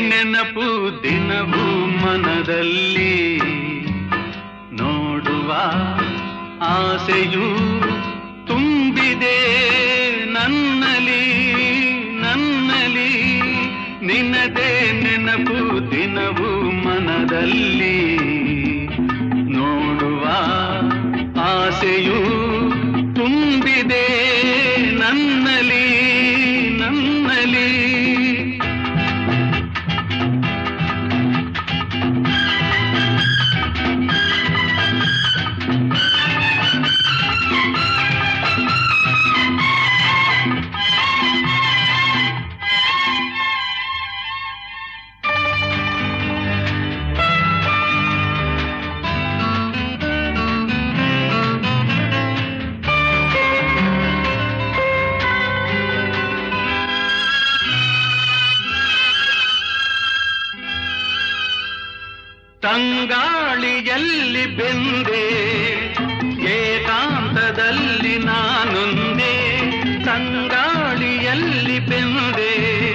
ನೆನಪು ದಿನವೂ ಮನದಲ್ಲಿ ನೋಡುವ ಆಸೆಯು ತುಂಬಿದೆ ನನ್ನಲಿ ನನ್ನಲಿ ನಿನ್ನದೇ ನೆನಪು ದಿನವೂ ಮನದಲ್ಲಿ ನೋಡುವ ಆಸೆಯು ತುಂಬಿದೆ ನನ್ನಲಿ ನನ್ನಲಿ ತಂಗಾಳಿಯಲ್ಲಿ ಬೆಂದೆ ಏಕಾಂತದಲ್ಲಿ ನಾನೊಂದೇ ತಂಗಾಳಿಯಲ್ಲಿ ಬೆಂದೆ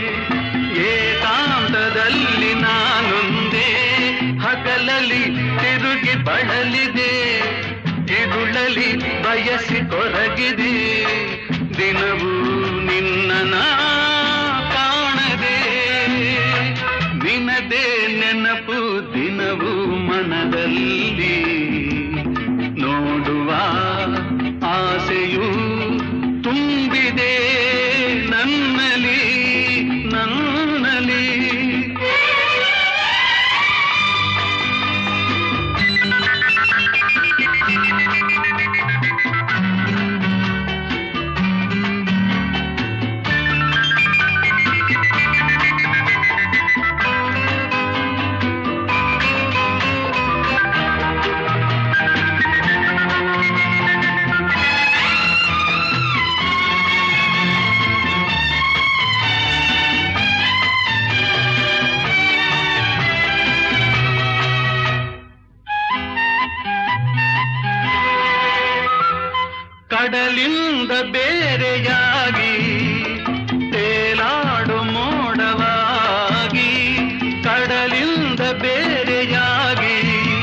ಏಕಾಂತದಲ್ಲಿ ನಾನೊಂದೇ ಹಗಲಲ್ಲಿ ತಿರುಗಿ ಬಳಲಿದೆ ಇರುಳಲಿ ಬಯಸಿ ಕೊರಗಿದೆ ದಿನವೂ ನಿನ್ನ ಕಾಣದೆ ನಿನದೇ ನೆನಪು ದಿನವೂ ಮನದಲ್ಲಿ ನೋಡುವ ಆಸೆಯು ತುಂಬಿದೆ ನನ್ನಲಿ ನನ್ನಲಿ ಕಡಲಿಂದ ಬೇರೆಯಾಗಿ ತೇಲಾಡು ಮೋಡವಾಗಿ ಕಡಲಿಂದ ಬೇರೆಯಾಗಿ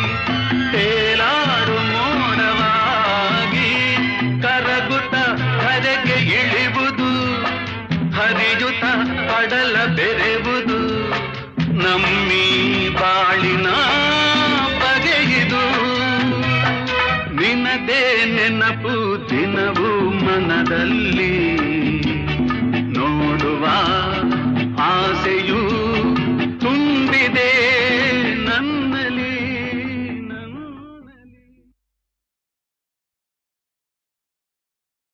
ತೇಲಾಡು ಮೋಡವಾಗಿ ಕರಗುತ್ತ ಕರೆಗೆ ಇಳಿವುದು ಹರಿಯುತ್ತ ಕಡಲ ಬೆರೆವುದು ನಮ್ಮಿ ಬಾಳಿನ ಬಗೆಯಿದು ನಿನದೇ ನೆನಪು ದಿನವೂ ಮನದಲ್ಲಿ ನೋಡುವ ಆಸೆಯೂ